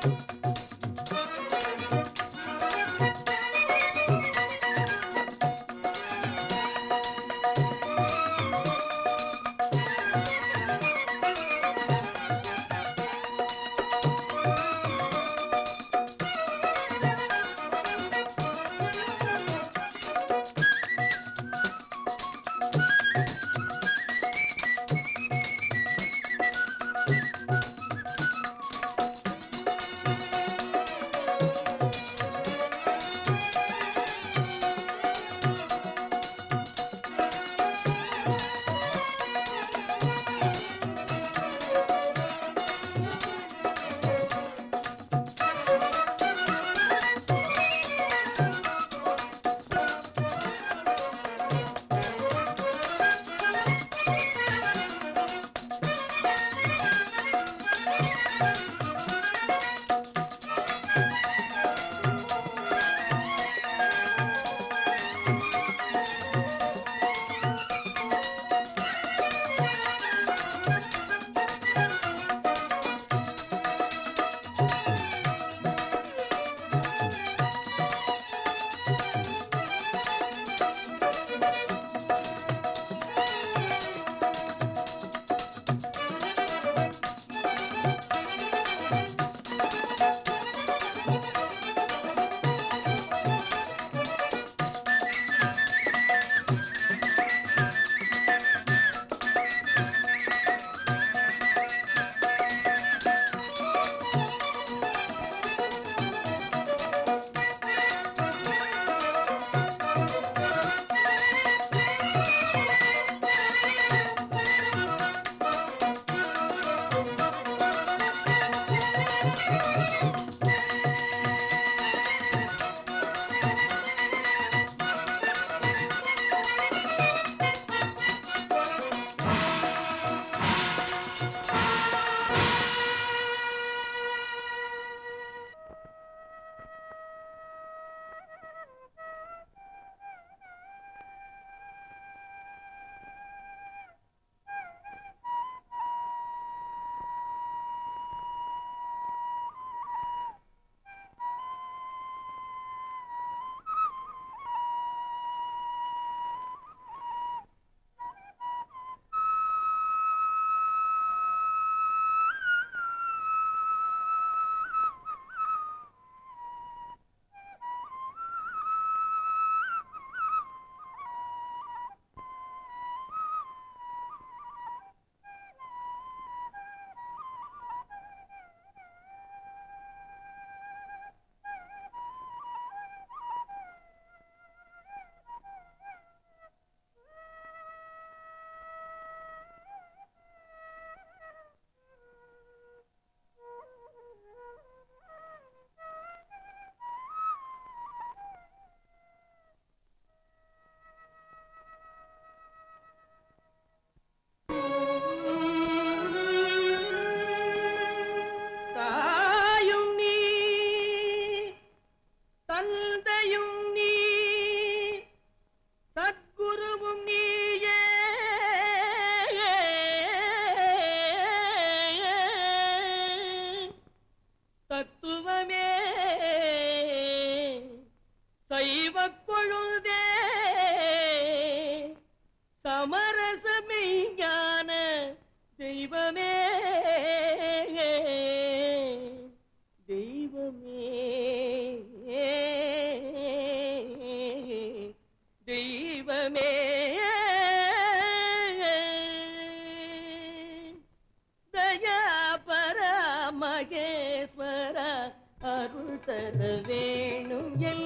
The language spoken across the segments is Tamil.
தர வேணும் என்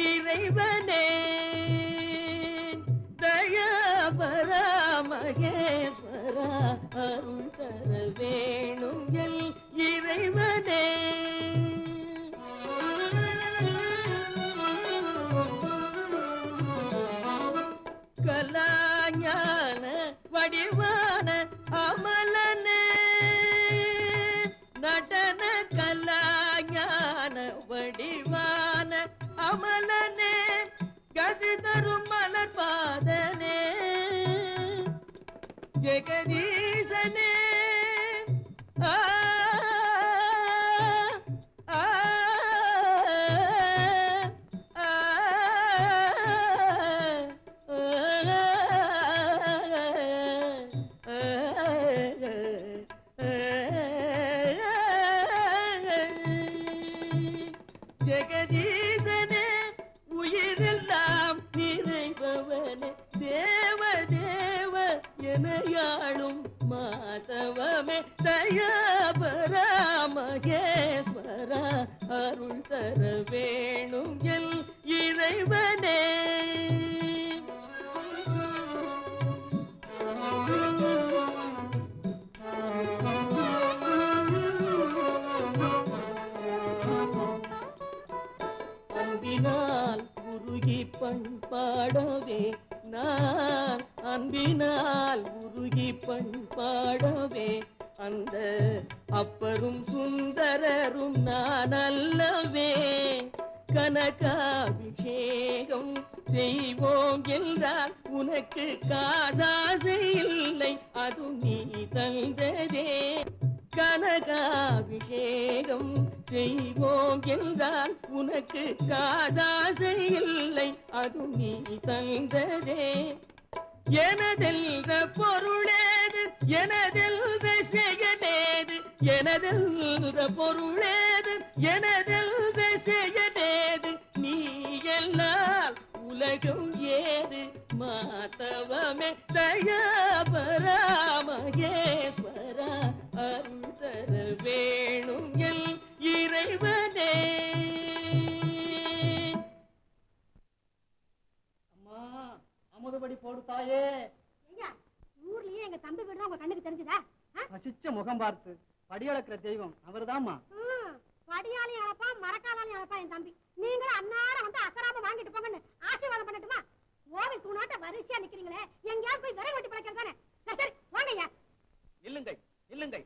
இறைவனே தயாபராமகேஸ்வரா அருள் தர வேணும் என் இறைவனே கலாஞான வடிவான அமலனே நடன கலாஞான வடிவான அமலனே கதி தரும் மலர் பாதனே ஜெகதீசனே ஆ, ஆ, ஜெகதீசனே உயிரெல்லாம் நிறைபவனே தேவ தேவ எனையாளும் மாதவமே தயாபரா மகேஸ்வரா அருள் தர வேணும் எல் இறைவனே அன்பினால் உருகி பண்பாடவே நான் அன்பினால் உருகி பண்பாடவே அந்த அப்பரும் சுந்தரரும் நான் அல்லவே கனகாபிஷேகம் செய்வோம் என்றால் உனக்கு காசாசை இல்லை அது நீ தந்ததே கனகாபிஷேகம் செய்வோம் என்றால் உனக்கு காசாசை இல்லை அது நீ தந்ததே எனதெல்ற பொருளேது எனதெல்ற செயலேது எனதெல்ற பொருளேது எனதெல்ற செயலேது நீ எல்லாம் உலகம் ஏது மாதவமே தயாபரா மகேஸ்வரா அருள் தர வேணும் எல் இறைவனே அம்மா அமுதுபடி போடு தாயே ஐயா ஊர்லயே எங்க தம்பி வீடு உங்க கண்ணுக்கு தெரிஞ்சுதா பசிச்ச முகம் பார்த்து படியளக்கிற தெய்வம் அவர்தாம்மா படியாலையும் அழப்பான் மரக்காலாலையும் அழப்பான் என் தம்பி நீங்களும் அன்னாரம் வந்து அசராம வாங்கிட்டு போங்கன்னு ஆசீர்வாதம் பண்ணட்டுமா கோவில் தூணாட்ட வரிசையா நிக்கிறீங்களே எங்கேயாவது போய் விரை வெட்டி பழக்கிறது தானே சரி சரி வாங்க ஐயா இல்லுங்கள் இல்லுங்கள்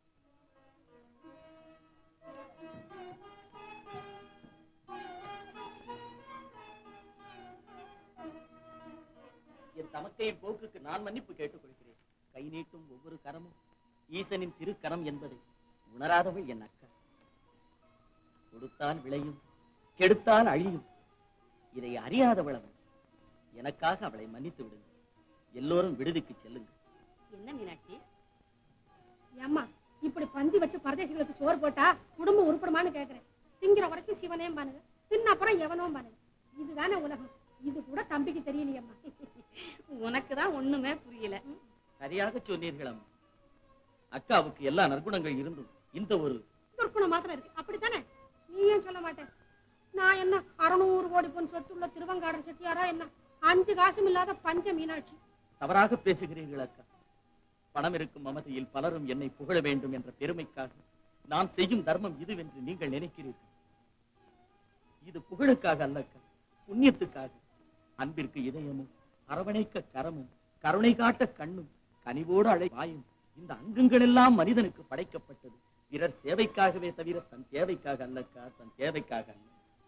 என் தமக்கையின் போக்குக்கு நான் மன்னிப்பு கேட்டுக் கொள்கிறேன் கை நீட்டும் ஒவ்வொரு கரமும் ஈசனின் திருக்கரம் என்பதை உணராதவள் என் அக்கா கொடுத்தால் விளையும் கெடுத்தால் அழியும் இதை அறியாதவள் அவள் எனக்காக அவளை மன்னித்து விடுங்கள் எல்லோரும் விடுதிக்கு செல்லுங்கள் என்ன மீனாட்சி ஏம்மா இப்படி பந்தி வச்சு பரதேசிகளுக்கு சோறு போட்டா குடும்பம் உருப்படுமான்னு கேக்குறேன் திங்கிற வரைக்கும் சிவனே பானுங்க தின்ன அப்புறம் எவனோ பானுங்க இதுதானே உலகம் இது கூட தம்பிக்கு தெரியலையம்மா உனக்கு தான் ஒண்ணுமே புரியல சரியாக சொன்னீர்கள் அம்மா அக்காவுக்கு எல்லா நற்குணங்கள் இருந்தும் இந்த ஒரு துர்க்குணம் மாத்திரம் இருக்கு அப்படித்தானே நீ ஏன் சொல்ல மாட்டேன் நான் என்ன அறுநூறு கோடி பொன் சொத்துள்ள திருவங்காடர் செட்டியாரா என்ன அஞ்சு காசும் இல்லாத பஞ்ச மீனாட்சி தவறாக பேசுகிறீர்கள் அக்கா பணம் இருக்கும் மமதையில் பலரும் என்னை புகழ வேண்டும் என்ற பெருமைக்காக நான் செய்யும் தர்மம் இதுவென்று நீங்கள் நினைக்கிறீர்கள் இது புகழுக்காக அல்ல அக்கா புண்ணியத்துக்காக அன்பிற்கு இதயமும் அரவணைக்க கரமும் கருணை காட்ட கண்ணும் கனிவோடு அழை வாயும் இந்த அங்கங்கள் எல்லாம் மனிதனுக்கு படைக்கப்பட்டது பிறர் சேவைக்காகவே தவிர தன் தேவைக்காக அல்லக்கா தன் தேவைக்காக அல்ல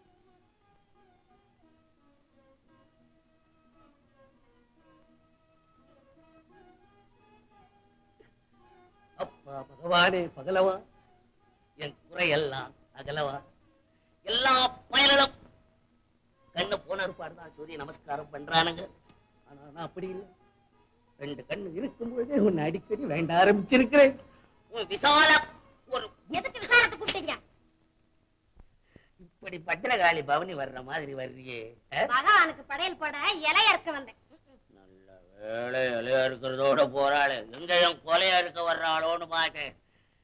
அப்பா பகவானே பகலவா என் குறையெல்லாம் அகலவா எல்லா பயனும் கண்ணு போன தான் சூரிய நமஸ்காரம் பண்றானுங்க ஆனா நான் அப்படி இல்லை ரெண்டு கண்ணு இருக்கும் பொழுதே உன்னை அடிக்கடி வேண்ட ஆரம்பிச்சிருக்கிறேன் உன் விசால ஒரு எதுக்கு விசாரத்தை கூப்பிட்டீங்க இப்படி பத்திரகாளி பவனி வர்ற மாதிரி வர்றியே அஹ்? பகவானுக்கு படையல் போட இலைய இருக்க வந்தேன் நல்ல வேலை இலையா இருக்கிறதோட போறாளே எங்க என் கொலையா இருக்க வர்றாளோன்னு பார்த்தேன்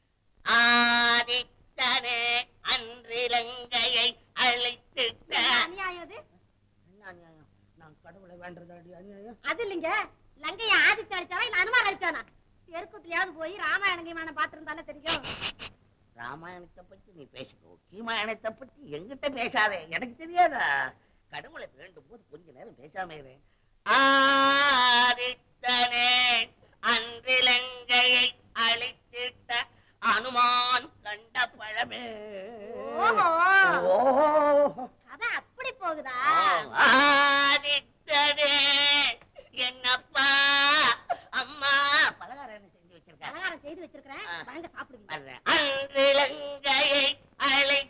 ஆதித்தனே அன்றிலங்கையை அழைத்துட்ட அநியாயம் இது என்ன அநியாயம்? நான் கடவுளை வேண்டதாடி அநியாயம் அது இல்லைங்க லங்கைய ஆதித்து அடிச்சாரா இல்ல அனுமார் அடிச்சானா தெருக்குத்துலயாவது போய் ராமாயண கீமாயணம் பாத்திருந்தாலே தெரியும் ராமாயணத்தை பத்தி நீ பேசிக்கோ கீமாயணத்தை பத்தி எங்கிட்ட பேசாதே எனக்கு தெரியாதா கடவுளை வேண்டும் போது கொஞ்ச நேரம் பேசாம இரு ஆதித்தனே அன்றிலங்கையை அழித்திட்ட அனுமான் கண்ட பழமே ஓஹோ. ஓஹோ கதை அப்படி போகுதா ஆதித்தனே என்னப்பா அம்மா பலகாரம் என்ன செஞ்சு வச்சிருக்காங்க பலகாரம் செய்து வச்சிருக்கிறேன் ஆ. வாங்க சாப்பிடுவீங்க வர்றேன். அன்றிலங்கையை அழை